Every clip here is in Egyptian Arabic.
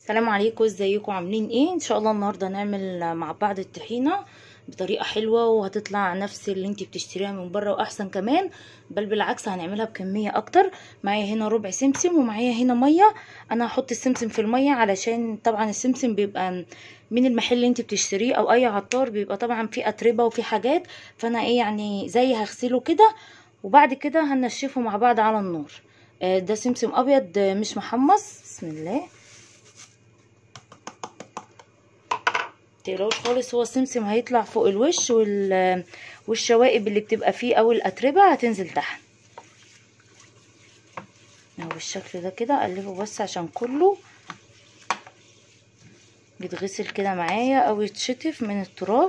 السلام عليكم ازيكم عاملين ايه ان شاء الله النهارده هنعمل مع بعض الطحينه بطريقه حلوه وهتطلع نفس اللي انت بتشتريها من بره واحسن كمان بل بالعكس هنعملها بكميه اكتر معايا هنا ربع سمسم ومعايا هنا ميه انا هحط السمسم في الميه علشان طبعا السمسم بيبقى من المحل اللي انت بتشتريه او اي عطار بيبقى طبعا فيه اتربه وفيه حاجات فانا ايه يعني زي هغسله كده وبعد كده هنشفه مع بعض على النار ده سمسم ابيض مش محمص بسم الله متقلقوش خالص هو السمسم هيطلع فوق الوش وال والشوائب اللي بتبقى فيه او الاتربه هتنزل تحت اهو بالشكل ده كده اقلبه بس عشان كله يتغسل كده معايا او يتشطف من التراب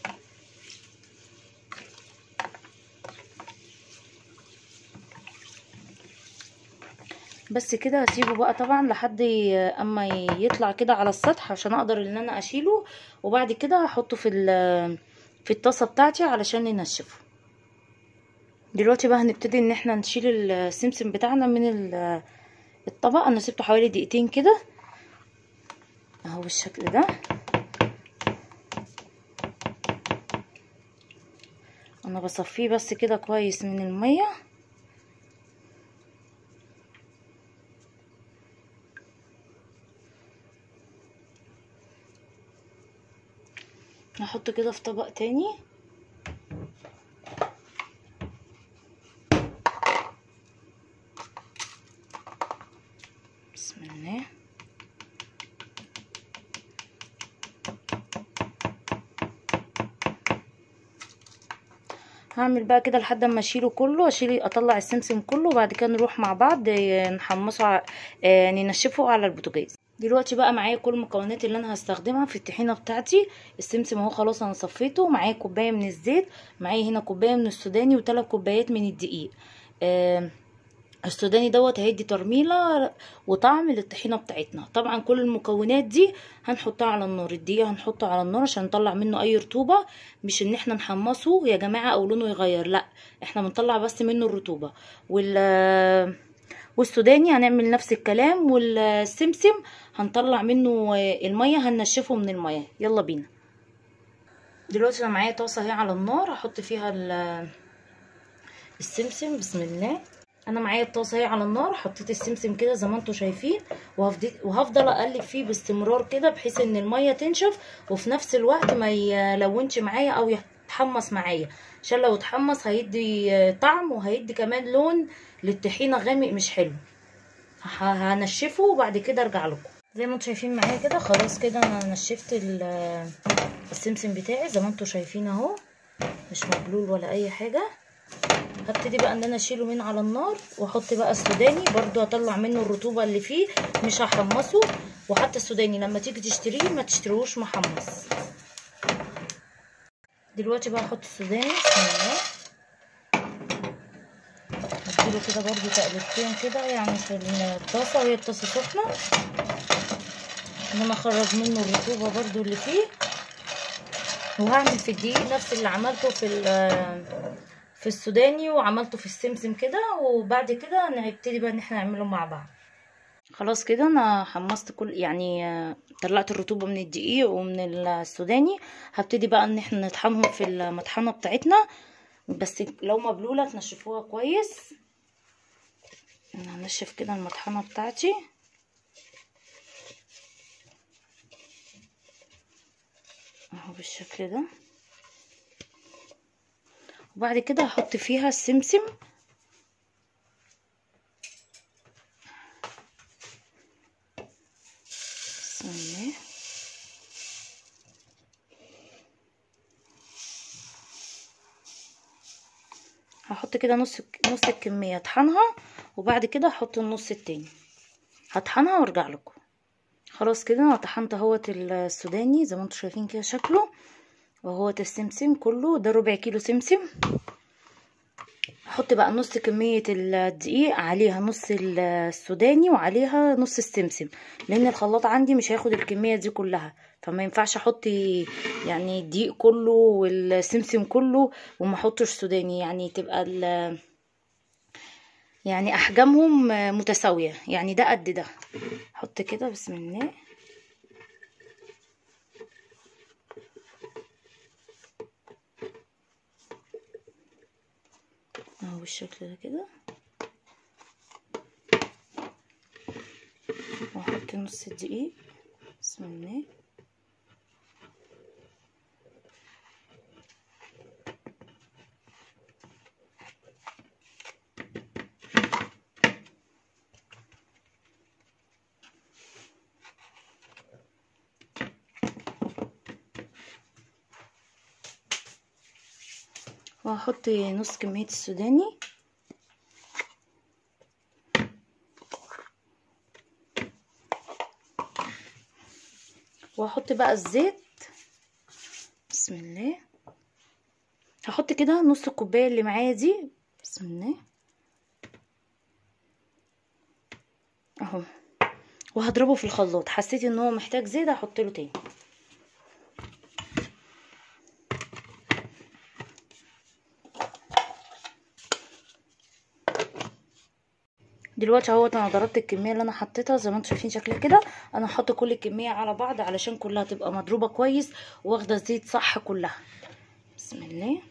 بس كده هسيبه بقى طبعا لحد اما يطلع كده على السطح عشان اقدر ان انا اشيله وبعد كده هحطه في في الطاسه بتاعتي علشان ننشفه دلوقتي بقى هنبتدي ان احنا نشيل السمسم بتاعنا من الطبق انا سبته حوالي دقيقتين كده اهو بالشكل ده انا بصفيه بس كده كويس من الميه هحط كده في طبق تاني بسم الله هعمل بقى كده لحد اما اشيله كله اشيل اطلع السمسم كله وبعد كده نروح مع بعض نحمصه يعني ننشفه على البوتاجاز دلوقتي بقى معايا كل المكونات اللي انا هستخدمها في الطحينه بتاعتي السمسم اهو خلاص انا صفيته معايا كوبايه من الزيت معايا هنا كوبايه من السوداني وثلاث كوبايات من الدقيق آه السوداني دوت هيدي ترميله وطعم للطحينه بتاعتنا طبعا كل المكونات دي هنحطها على النار الدقيق هنحطه على النار عشان نطلع منه اي رطوبه مش ان احنا نحمصه يا جماعه او لونه يغير لا احنا بنطلع بس منه الرطوبه وال والسوداني هنعمل نفس الكلام والسمسم هنطلع منه الميه هننشفه من الميه يلا بينا دلوقتي انا معايا طاسه اهي على النار هحط فيها السمسم بسم الله انا معايا الطاسه اهي على النار حطيت السمسم كده زي ما انتم شايفين وهفضل وهفضل اقلب فيه باستمرار كده بحيث ان الميه تنشف وفي نفس الوقت ما يلونش معايا او يتحمص معايا عشان لو اتحمص هيدي طعم وهيدي كمان لون للطحينه غامق مش حلو هنشفه وبعد كده ارجع لكم زي ما انتم شايفين معايا كده خلاص كده انا نشفت السمسم بتاعي زي ما انتم شايفين اهو مش مبلول ولا اي حاجه هبتدي بقى ان انا اشيله من على النار واحط بقى السوداني برضو هطلع منه الرطوبه اللي فيه مش هحمصه وحتى السوداني لما تيجي تشتريه ما تشتروش محمص دلوقتي بقى احط السوداني بسم الله هديله كده برضو تقلبتين كده يعني في الطاسه وهي الطاسه سخنه ان انا اخرج منه الرطوبه برضو اللي فيه وهعمل في الدقيق نفس اللي عملته في في السوداني وعملته في السمسم كده وبعد كده هنبتدي بقى ان احنا نعمله مع بعض خلاص كده انا حمصت كل يعني طلعت الرطوبه من الدقيق ومن السوداني هبتدي بقى ان احنا نطحنهم في المطحنه بتاعتنا بس لو مبلوله تنشفوها كويس انا هنشف كده المطحنه بتاعتي اهو بالشكل ده وبعد كده هحط فيها السمسم بسم الله هحط كده نص نص الكميه اطحنها وبعد كده هحط النص التاني هطحنها وارجع لكم خلاص كده انا طحنت اهوت السوداني زي ما انتم شايفين كده شكله وهوت السمسم كله ده ربع كيلو سمسم احط بقى نص كمية الدقيق عليها نص السوداني وعليها نص السمسم لان الخلاط عندي مش هياخد الكمية دي كلها فما ينفعش احط يعني الدقيق كله والسمسم كله وما احطش سوداني يعني تبقى ال يعني احجامهم متساويه يعني ده قد ده احط كده بسم الله اهو بالشكل ده كده واحط نص الدقيق بسم الله وهحط نص كمية السوداني وهحط بقى الزيت بسم الله هحط كده نص الكوبايه اللي معايا دي بسم الله اهو وهضربه في الخلاط حسيت ان هو محتاج زيت هحط له تاني دلوقتي اهوت انا ضربت الكميه اللي انا حطيتها زي ما انتم شايفين شكلها كده انا هحط كل الكميه على بعض علشان كلها تبقى مضروبه كويس واخده الزيت صح كلها بسم الله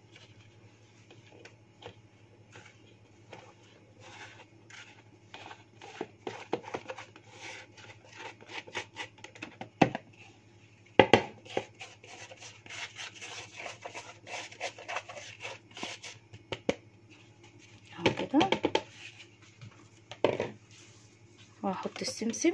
اهو كده وهحط السمسم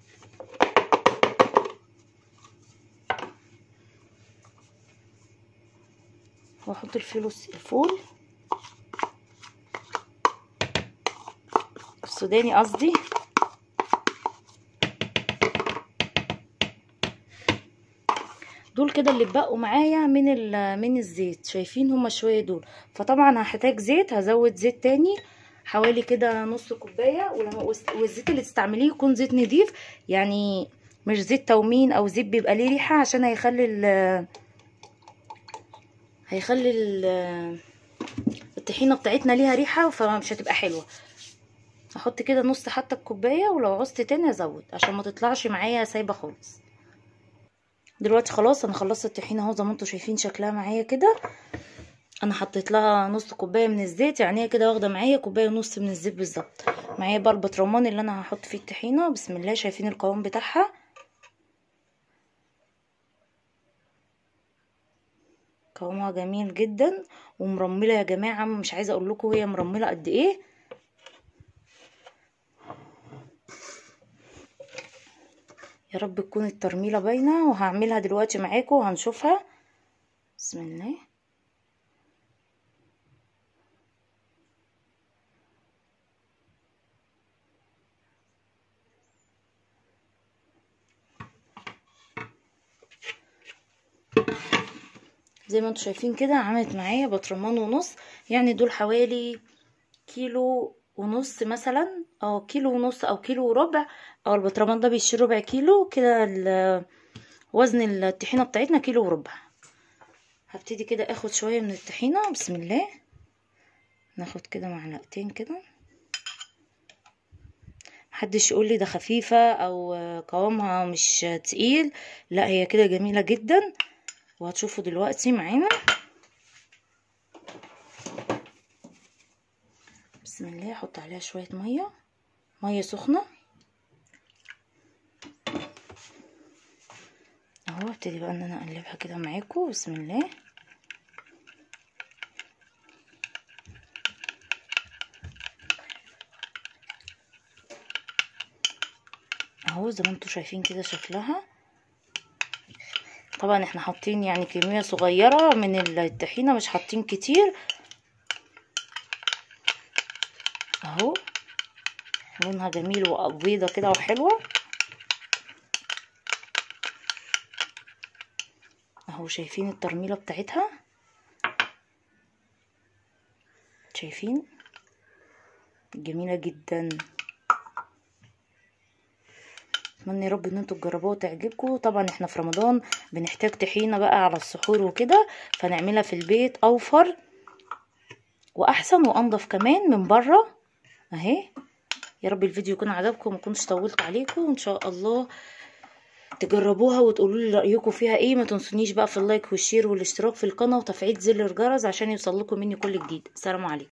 واحط الفلوس الفول السوداني قصدي دول كده اللي اتبقوا معايا من من الزيت شايفين هما شويه دول فطبعا هحتاج زيت هزود زيت تاني حوالي كده نص كوبايه ولما والزيت اللي تستعمليه يكون زيت نضيف يعني مش زيت تومين او زيت بيبقى ليه ريحه عشان هيخلي ال هيخلي ال الطحينه بتاعتنا ليها ريحه فمش هتبقى حلوه احط كده نص حتى الكوبايه ولو عوزت تاني ازود عشان ما تطلعش معايا سايبه خالص دلوقتي خلاص انا خلصت الطحينه اهو زي ما انتم شايفين شكلها معايا كده انا حطيت لها نص كوبايه من الزيت يعني هي كده واخده معايا كوبايه ونص من الزيت بالظبط معايا بقى البطرمان اللي انا هحط فيه الطحينه بسم الله شايفين القوام بتاعها قوامها جميل جدا ومرمله يا جماعه مش عايزه اقول لكم هي مرمله قد ايه يا رب تكون الترميله باينه وهعملها دلوقتي معاكم وهنشوفها بسم الله زي ما انتم شايفين كده عملت معايا بطرمان ونص يعني دول حوالي كيلو ونص مثلا او كيلو ونص او كيلو وربع او البطرمان ده بيشيل ربع كيلو كده وزن الطحينه بتاعتنا كيلو وربع هبتدي كده اخد شويه من الطحينه بسم الله ناخد كده معلقتين كده محدش يقول لي ده خفيفه او قوامها مش تقيل لا هي كده جميله جدا وهتشوفوا دلوقتي معانا بسم الله احط عليها شويه ميه ميه سخنه اهو ابتدي بقى ان انا اقلبها كده معاكم بسم الله اهو زي ما انتم شايفين كده شكلها طبعا احنا حاطين يعني كميه صغيره من الطحينه مش حاطين كتير اهو لونها جميل وبيضه كده وحلوه اهو شايفين الترميله بتاعتها شايفين جميله جدا اتمنى يا رب ان انتوا تجربوها وتعجبكم طبعا احنا في رمضان بنحتاج طحينه بقى على السحور وكده فنعملها في البيت اوفر واحسن وانضف كمان من بره اهي يا رب الفيديو يكون عجبكم ومكنتش طولت عليكم وان شاء الله تجربوها وتقولوا لي رايكم فيها ايه ما تنسونيش بقى في اللايك والشير والاشتراك في القناه وتفعيل زر الجرس عشان يوصل لكم مني كل جديد السلام عليكم